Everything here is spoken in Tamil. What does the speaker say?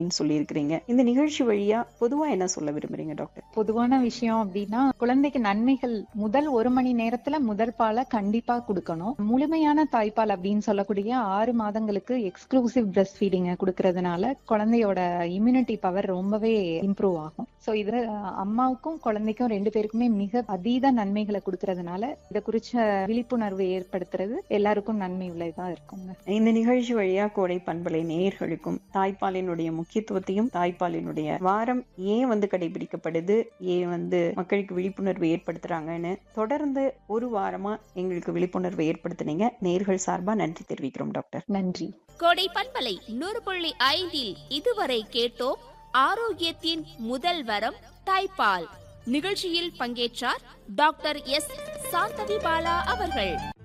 சொல்லியிருக்கிறீங்க இந்த நிகழ்ச்சி வழியா பொதுவா என்ன சொல்ல விரும்புறீங்க டாக்டர் பொதுவான விஷயம் அப்படின்னா குழந்தைக்கு நன்மைகள் முதல் ஒரு மணி நேரத்துல முதல் பாலை கண்டிப்பா கொடுக்கணும் முழுமையான தாய்ப்பால் அப்படின்னு சொல்லக்கூடிய ஆறு மாதங்களுக்கு எக்ஸ்க்ளூசிவ் பிரஸ்ட் ஃபீடிங்க கொடுக்கறதுனால குழந்தையோட இம்யூனிட்டி பவர் ரொம்பவே இம்ப்ரூவ் ஆகும் சோ இது அஹ், அம்மாவுக்கும் குழந்தைக்கும் ரெண்டு பேருக்குமே மிக அதீத நன்மைகளை கொடுக்கறதுனால இதை குறிச்ச விழிப்புணர்வு ஏற்படுத்துறது எல்லாருக்கும் நன்மை உள்ளதா இருக்குங்க இந்த நிகழ்ச்சி வழியா கோடை பண்பலை நேயர்களுக்கும் தாய்ப்பாலினுடைய முக்கியத்துவத்தையும் தாய்ப்பாலினுடைய வாரம் ஏன் வந்து கடைபிடிக்கப்படுது ஏன் வந்து மக்களுக்கு விழிப்புணர்வு ஏற்படுத்துறாங்கன்னு தொடர்ந்து ஒரு வாரமா எங்களுக்கு விழிப்புணர்வு ஏற்படுத்துனீங்க நேர்கள் சார்பா நன்றி தெரிவிக்கிறோம் டாக்டர் நன்றி கோடை பண்பலை நூறு புள்ளி ஐந்தில் இதுவரை கேட்டோம் ஆரோக்கியத்தின் முதல் வரம் தாய்ப்பால் நிகழ்ச்சியில் பங்கேற்றார் டாக்டர் எஸ் சாந்தவி பாலா அவர்கள்